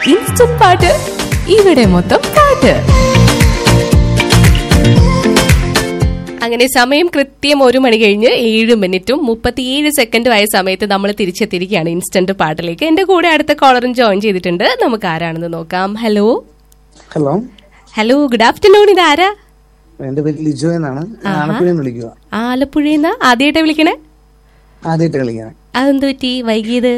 instant പാട്ട് ഇവിടെ മൊത്തം പാട്ട് അങ്ങനെ സമയം കൃത്യം ഒരു മണി കഴിഞ്ഞ് ഏഴ് മിനിറ്റും മുപ്പത്തിയേഴ് സെക്കൻഡും ആയ സമയത്ത് നമ്മൾ തിരിച്ചെത്തിയിരിക്കുകയാണ് ഇൻസ്റ്റന്റ് പാട്ടിലേക്ക് എന്റെ കൂടെ അടുത്ത കോളറും ജോയിൻ ചെയ്തിട്ടുണ്ട് നമുക്ക് ആരാണെന്ന് നോക്കാം hello hello hello good afternoon ഇത് ആരാ എന്റെ പേര് ലിജോ എന്നാണ് ആലപ്പുഴയിൽ നിന്ന് വിളിക്കുക ആലപ്പുഴയിൽ നിന്ന് ആദ്യമായിട്ട് വിളിക്കണേ ആദ്യമായിട്ട് കളിക്കാൻ അതെന്ത് പറ്റി വൈകിയത്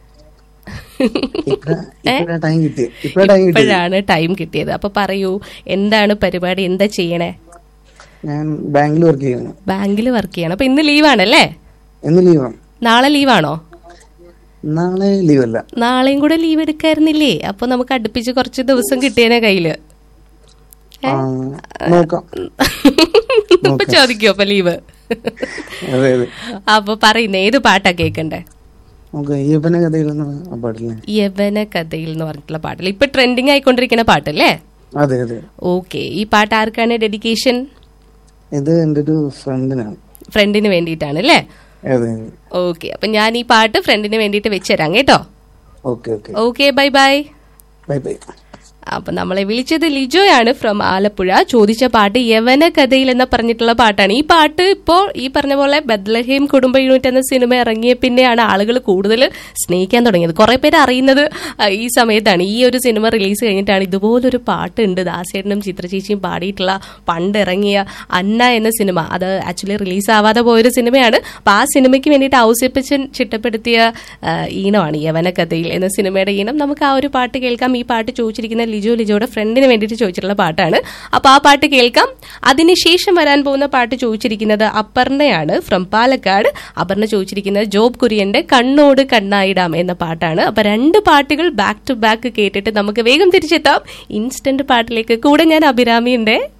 ഇപ്പഴാ ടൈം കിട്ടി ഇപ്പഴാ ടൈം കിട്ടി ഇപ്പോഴാണ് ടൈം കിട്ടിയത് അപ്പൊ പറയൂ എന്താണ് പരിപാടി എന്താ ചെയ്യണേ ഞാൻ ബാങ്കിൽ വർക്ക് ചെയ്യുന്നു ബാങ്കിൽ വർക്ക് ചെയ്യണം അപ്പൊ ഇന്ന് ലീവാണല്ലേ ഇന്ന് ലീവാണ് നാളെ ലീവാണോ നാളെ ലീവ് അല്ല നാളെയും കൂടെ ലീവ് എടുക്കായിരുന്നില്ലേ അപ്പൊ നമുക്ക് അടുപ്പിച്ച് കുറച്ച് ദിവസം കിട്ടിയേനെ കയ്യില് ആ, നോക്കാം ഇപ്പൊ ചോദിക്കോ അപ്പൊ ലീവ് അതെ അതെ അപ്പൊ പറയുന്നേ ഏത് പാട്ടാ കേക്കണ്ടേ നമുക്ക് അയ്യപ്പന കഥയിൽ നിന്ന് ആ പാട്ടില്ലേ യവന കഥയിൽ എന്ന് പറഞ്ഞിട്ടുള്ള പാട്ടല്ലേ ഇപ്പൊ ട്രെൻഡിങ് ആയിക്കൊണ്ടിരിക്കുന്ന പാട്ടല്ലേ അതെ അതെ ഓക്കെ ഈ പാട്ട് ആർക്കാണ് ഡെഡിക്കേഷൻ ഇത് എന്റെ ഒരു ഫ്രണ്ടിനാണ് ഫ്രണ്ടിന് വേണ്ടിയിട്ടാണ് അല്ലേ അതെ ഓക്കെ അപ്പൊ ഞാൻ ഈ പാട്ട് ഫ്രണ്ടിന് വേണ്ടിയിട്ട് വെച്ചുതരാം കേട്ടോ okay okay okay bye bye bye bye അപ്പൊ നമ്മളെ വിളിച്ചത് ലിജോയാണ് ഫ്രം ആലപ്പുഴ ചോദിച്ച പാട്ട് യവന കഥയിൽ എന്ന് പറഞ്ഞിട്ടുള്ള പാട്ടാണ് ഈ പാട്ട് ഇപ്പോൾ ഈ പറഞ്ഞ പോലെ ബദ്ലഹേം കുടുംബ യൂണിറ്റ് എന്ന സിനിമ ഇറങ്ങിയ പിന്നെയാണ് ആളുകൾ കൂടുതൽ സ്നേഹിക്കാൻ തുടങ്ങിയത് കുറെ പേര് അറിയുന്നത് ആ, ഈ സമയത്താണ് ഈ ഒരു സിനിമ റിലീസ് കഴിഞ്ഞിട്ടാണ് ഇതുപോലൊരു പാട്ട് ഉണ്ട് ദാസേട്ടനും ചിത്രചേച്ചിയും പാടിയിട്ടുള്ള പണ്ട് ഇറങ്ങിയ അന്ന എന്ന സിനിമ അത് ആക്ച്വലി റിലീസ് ആവാതെ പോയൊരു സിനിമയാണ് അപ്പൊ ആ സിനിമയ്ക്ക് വേണ്ടിയിട്ട് ഔസിപ്പച്ചൻ ചിട്ടപ്പെടുത്തിയ ആ, ഈണമാണ് യവന കഥയിൽ എന്ന സിനിമയുടെ ഈണം നമുക്ക് ആ ഒരു പാട്ട് കേൾക്കാം ഈ പാട്ട് ചോദിച്ചിരിക്കുന്ന ലിജോ ലിജോയുടെ ഫ്രണ്ടിന് വേണ്ടിയിട്ട് ചോദിച്ചിട്ടുള്ള പാട്ടാണ് അപ്പൊ ആ പാട്ട് കേൾക്കാം അതിനുശേഷം വരാൻ പോകുന്ന പാട്ട് ചോദിച്ചിരിക്കുന്നത് അപർണയാണ് ഫ്രം പാലക്കാട് അപർണ ചോദിച്ചിരിക്കുന്നത് ജോബ് കുര്യന്റെ കണ്ണോട് കണ്ണായിടാം എന്ന പാട്ടാണ് അപ്പൊ രണ്ട് പാട്ടുകൾ ബാക്ക് ടു ബാക്ക് കേട്ടിട്ട് നമുക്ക് വേഗം തിരിച്ചെത്താം ഇൻസ്റ്റന്റ് പാട്ടിലേക്ക് കൂടെ ഞാൻ അഭിരാമിയുണ്ട്